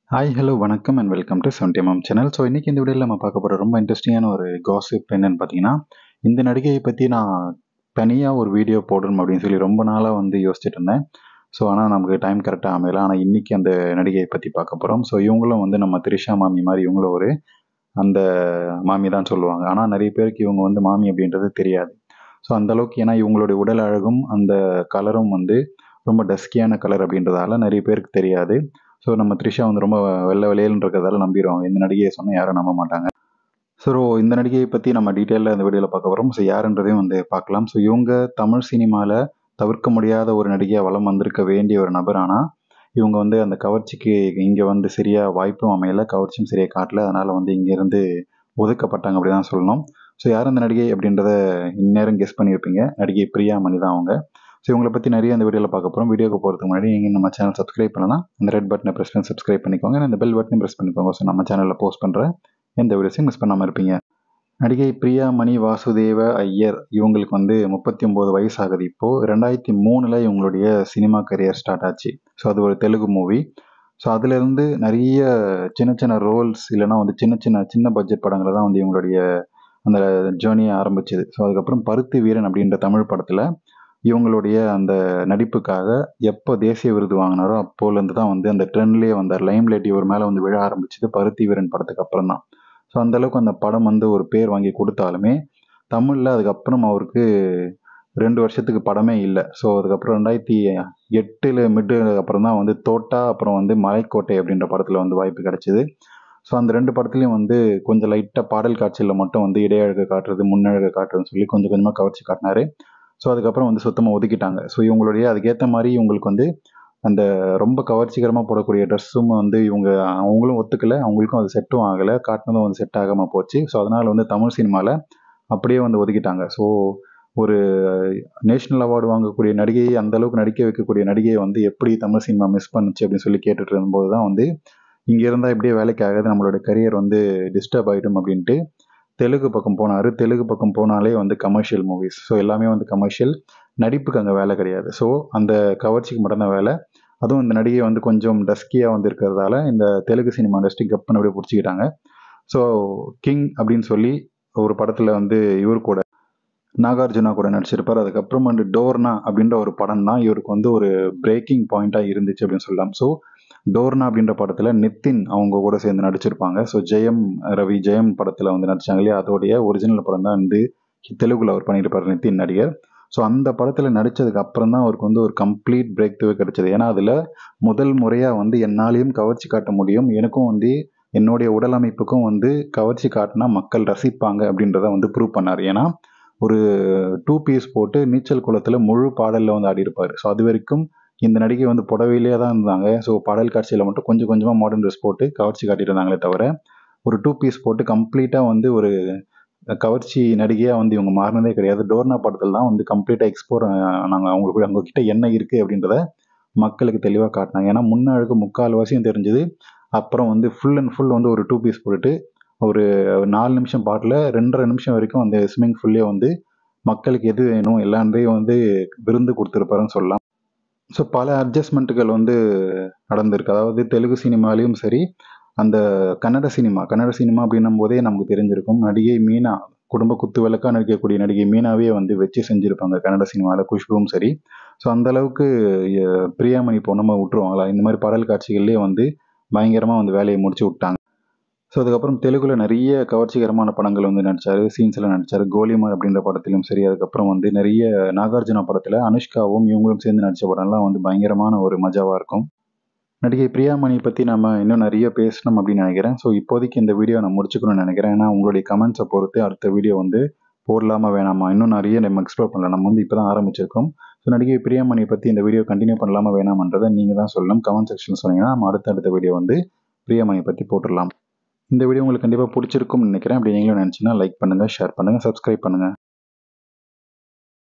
hi hello வணக்கம் and welcome to seventy MM channel so இன்றைக்கி இந்த வீடியோவில் நம்ம பார்க்க போகிற ரொம்ப இன்ட்ரெஸ்டிங்கான ஒரு காசிப் என்னன்னு பார்த்தீங்கன்னா இந்த நடிகையை பற்றி நான் தனியாக ஒரு வீடியோ போடணும் அப்படின்னு சொல்லி ரொம்ப நாளாக வந்து யோசிச்சுட்டு இருந்தேன் ஸோ ஆனால் நமக்கு டைம் கரெக்டாக அமையல ஆனால் இன்றைக்கி அந்த நடிகையை பற்றி பார்க்க போகிறோம் ஸோ இவங்களும் வந்து நம்ம திரிஷா மாமி மாதிரி இவங்களும் ஒரு அந்த மாமி தான் சொல்லுவாங்க ஆனால் நிறைய பேருக்கு இவங்க வந்து மாமி அப்படின்றது தெரியாது ஸோ அந்தளவுக்கு ஏன்னா இவங்களுடைய உடல் அழகும் அந்த கலரும் வந்து ரொம்ப டஸ்கியான கலர் அப்படின்றதால நிறைய பேருக்கு தெரியாது ஸோ நம்ம த்ரிஷா வந்து ரொம்ப வெள்ளை வெளியேன்னு இருக்கிறதால நம்பிடுவாங்க இந்த நடிகையை சொன்னால் யாரும் நம்ப மாட்டாங்க ஸோ இந்த நடிகையை பற்றி நம்ம டீட்டெயிலில் இந்த வீடியோவில் பார்க்க போகிறோம் ஸோ யாருன்றதையும் வந்து பார்க்கலாம் ஸோ இவங்க தமிழ் சினிமாவில் தவிர்க்க முடியாத ஒரு நடிகையாக வளம் வந்திருக்க வேண்டிய ஒரு நபர் ஆனால் இவங்க வந்து அந்த கவர்ச்சிக்கு இங்கே வந்து சரியாக வாய்ப்பும் அமையல கவர்ச்சியும் சரியாக காட்டல அதனால் வந்து இங்கேருந்து ஒதுக்கப்பட்டாங்க அப்படி தான் சொல்லணும் ஸோ யார் அந்த நடிகை அப்படின்றத இந்நேரம் கெஸ் பண்ணியிருப்பீங்க நடிகை பிரியா மணி தான் அவங்க ஸோ இவங்களை பற்றி நிறைய இந்த வீடியோவில் பார்க்க போகிறோம் வீடியோக்கு போகிறதுக்கு முன்னாடி நீங்கள் நம்ம சேனல் சப்ஸ்கிரைப் பண்ணலாம் அந்த ரெட் பட்டனை ப்ரெஸ் பண்ணி சப்ஸ்கிரைப் பண்ணிக்கோங்க அந்த பெல் பட்டனையும் ப்ரெஸ் பண்ணிக்கோங்க ஸோ நம்ம சேனலில் போஸ்ட் பண்ணுற எந்த வீடியோஸையும் மிஸ் பண்ணாமல் இருப்பீங்க நடிகை பிரியா மணி வாசுதேவ ஐயர் இவங்களுக்கு வந்து முப்பத்தி ஒம்பது வயசு ஆகுது இப்போது ரெண்டாயிரத்தி மூணில் இவங்களுடைய சினிமா கரியர் ஸ்டார்ட் ஆச்சு ஸோ அது ஒரு தெலுங்கு மூவி ஸோ அதுலேருந்து நிறைய சின்ன சின்ன ரோல்ஸ் இல்லைனா வந்து சின்ன சின்ன சின்ன பட்ஜெட் படங்களை தான் வந்து இவங்களுடைய அந்த ஜேர்னியை ஆரம்பிச்சது ஸோ அதுக்கப்புறம் பருத்தி வீரன் அப்படின்ற தமிழ் படத்தில் இவங்களுடைய அந்த நடிப்புக்காக எப்போ தேசிய விருது வாங்கினாரோ அப்போலேருந்து தான் வந்து அந்த ட்ரெண்ட்லேயே வந்தார் லைம் லைட் இவர் மேலே வந்து விழ ஆரம்பிச்சது பருத்தி வீரன் படத்துக்கு அப்புறம் தான் ஸோ அந்தளவுக்கு அந்த படம் வந்து ஒரு பேர் வாங்கி கொடுத்தாலுமே தமிழில் அதுக்கப்புறம் அவருக்கு ரெண்டு வருஷத்துக்கு படமே இல்லை ஸோ அதுக்கப்புறம் ரெண்டாயிரத்தி எட்டில் மிட்டு அப்புறம் தான் வந்து தோட்டா அப்புறம் வந்து மலைக்கோட்டை அப்படின்ற படத்தில் வந்து வாய்ப்பு கிடச்சிது ஸோ அந்த ரெண்டு படத்துலையும் வந்து கொஞ்சம் லைட்டாக பாடல் காட்சியில் மட்டும் வந்து இடையழகை காட்டுறது முன்னழகை காட்டுறதுன்னு சொல்லி கொஞ்சம் கொஞ்சமாக கவர்ச்சி காட்டினாரு ஸோ அதுக்கப்புறம் வந்து சுத்தமாக ஒதுக்கிட்டாங்க ஸோ இவங்களுடைய அதுக்கேற்ற மாதிரி இவங்களுக்கு வந்து அந்த ரொம்ப கவர்ச்சிகரமாக போடக்கூடிய ட்ரெஸ்ஸும் வந்து இவங்க அவங்களும் ஒத்துக்கலை அவங்களுக்கும் அது செட்டும் ஆகலை காட்டினதும் வந்து செட் ஆகாமல் போச்சு ஸோ அதனால் வந்து தமிழ் சினிமாவில் அப்படியே வந்து ஒதுக்கிட்டாங்க ஸோ ஒரு நேஷ்னல் அவார்டு வாங்கக்கூடிய நடிகையை அந்த அளவுக்கு நடிக்க வைக்கக்கூடிய நடிகையை வந்து எப்படி தமிழ் சினிமா மிஸ் பண்ணுச்சு அப்படின்னு சொல்லி கேட்டுட்டு இருந்தபோது தான் வந்து இங்கே இருந்தால் இப்படியே வேலைக்கு ஆகாது நம்மளோட கரியர் வந்து டிஸ்டர்ப் ஆகிடும் அப்படின்ட்டு தெலுங்கு பக்கம் போனார் தெலுங்கு பக்கம் போனாலே வந்து கமர்ஷியல் மூவிஸ் ஸோ எல்லாமே வந்து கமர்ஷியல் நடிப்புக்கு அங்கே வேலை கிடையாது ஸோ அந்த கவர்ச்சிக்கு மட்டும்தான் வேலை அதுவும் இந்த நடிகை வந்து கொஞ்சம் டஸ்கியாக வந்து இருக்கிறதால இந்த தெலுங்கு சினிமா இண்டஸ்ட்ரி கப்புன்னு அப்படியே பிடிச்சிக்கிட்டாங்க ஸோ கிங் அப்படின்னு சொல்லி ஒரு படத்தில் வந்து இவர் கூட நாகார்ஜுனா கூட நடிச்சிருப்பார் அதுக்கப்புறம் வந்து டோர்னா அப்படின்ற ஒரு படம் தான் இவருக்கு வந்து ஒரு பிரேக்கிங் பாயிண்ட்டாக இருந்துச்சு அப்படின்னு சொல்லலாம் ஸோ டோர்னா அப்படின்ற படத்தில் நித்தின் அவங்க கூட சேர்ந்து நடிச்சிருப்பாங்க ஸோ ஜெயம் ரவி ஜெயம் படத்தில் வந்து நடிச்சாங்க இல்லையா அதோடைய ஒரிஜினல் படம் தான் வந்து தெலுங்குல அவர் பண்ணியிருப்பார் நித்தின் நடிகர் ஸோ அந்த படத்தில் நடித்ததுக்கு அப்புறம் தான் அவருக்கு வந்து ஒரு கம்ப்ளீட் பிரேக் த்ரூ கிடைச்சது ஏன்னா அதில் முதல் முறையாக வந்து என்னாலையும் கவர்ச்சி காட்ட முடியும் எனக்கும் வந்து என்னுடைய உடல் அமைப்புக்கும் வந்து கவர்ச்சி காட்டினா மக்கள் ரசிப்பாங்க அப்படின்றத வந்து ப்ரூவ் பண்ணார் ஏன்னா ஒரு டூ பீஸ் போட்டு நீச்சல் குளத்தில் முழு பாடலில் வந்து ஆடியிருப்பார் ஸோ அது வரைக்கும் இந்த நடிகை வந்து புடவையிலே தான் இருந்தாங்க ஸோ பாடல் காட்சியில் மட்டும் கொஞ்சம் கொஞ்சமாக மாடர்ன் ட்ரெஸ் போட்டு கவர்ச்சி காட்டிட்டு இருந்தாங்களே தவிர ஒரு டூ பீஸ் போட்டு கம்ப்ளீட்டாக வந்து ஒரு கவர்ச்சி நடிகையாக வந்து இவங்க மாறினதே கிடையாது டோர்னா படத்தில் தான் வந்து கம்ப்ளீட்டாக எக்ஸ்போர் நாங்கள் அவங்களுக்கு அவங்கக்கிட்ட என்ன இருக்குது அப்படின்றத மக்களுக்கு தெளிவாக காட்டினாங்க ஏன்னா முன்னாளுக்கு முக்கால் வாசியும் தெரிஞ்சுது அப்புறம் வந்து ஃபுல் அண்ட் ஃபுல் வந்து ஒரு டூ பீஸ் போட்டுட்டு ஒரு நாலு நிமிஷம் பாட்டில் ரெண்டரை நிமிஷம் வரைக்கும் அந்த ஸ்விம்மிங் ஃபுல்லே வந்து மக்களுக்கு எது வேணும் எல்லாத்தையும் வந்து விருந்து கொடுத்துருப்பாருன்னு சொல்லலாம் ஸோ பல அட்ஜஸ்ட்மெண்ட்டுகள் வந்து நடந்திருக்கு அதாவது தெலுங்கு சினிமாலேயும் சரி அந்த கன்னட சினிமா கன்னட சினிமா அப்படின்னும் போதே நமக்கு தெரிஞ்சிருக்கும் நடிகை மீனா குடும்ப குத்து விளக்காக நடிக்கக்கூடிய நடிகை மீனாவே வந்து வச்சு செஞ்சுருப்பாங்க கன்னட சினிமாவில் குஷ்புவும் சரி ஸோ அந்தளவுக்கு பிரியாமணி பொண்ணமாக விட்டுருவாங்களா இந்த மாதிரி பாடல் காட்சிகள்லேயே வந்து பயங்கரமாக வந்து வேலையை முடிச்சு விட்டாங்க ஸோ அதுக்கப்புறம் தெலுங்குல நிறைய கவர்ச்சிகரமான படங்கள் வந்து நடித்தார் சீன்ஸில் நடித்தார் கோலிமார் அப்படின்ற படத்திலும் சரி அதுக்கப்புறம் வந்து நிறைய நாகார்ஜுனா படத்தில் அனுஷ்காவும் இவங்களும் சேர்ந்து நடித்த படம்லாம் வந்து பயங்கரமான ஒரு மஜாவாக இருக்கும் நடிகை பிரியாமணி பற்றி நம்ம இன்னும் நிறைய பேசணும் அப்படின்னு நினைக்கிறேன் ஸோ இப்போதைக்கு இந்த வீடியோ நான் முடிச்சுக்கணும்னு நினைக்கிறேன் ஏன்னா உங்களுடைய கமெண்ட்ஸை பொறுத்து அடுத்த வீடியோ வந்து போடலாமா வேணாமா இன்னும் நிறைய நம்ம எக்ஸ்ப்ளோர் பண்ணலாம் நம்ம வந்து இப்போ தான் ஆரம்பிச்சிருக்கோம் ஸோ நடிகை பிரியாமணி பற்றி இந்த வீடியோ கண்டினியூ பண்ணலாமா வேணாமன்றதை நீங்கள் தான் சொல்லணும் கமெண்ட் செக்ஷன் சொன்னீங்கன்னா நம்ம அடுத்த அடுத்த வீடியோ வந்து பிரியாமணி பற்றி போட்டுடலாம் இந்த வீடியோ உங்களுக்கு கண்டிப்பாக பிடிச்சிருக்கும்னு நினைக்கிறேன் அப்படி நீங்களும் நினச்சிங்கன்னா லைக் பண்ணுங்கள் ஷேர் பண்ணுங்கள் சப்ஸ்கிரைப் பண்ணுங்கள்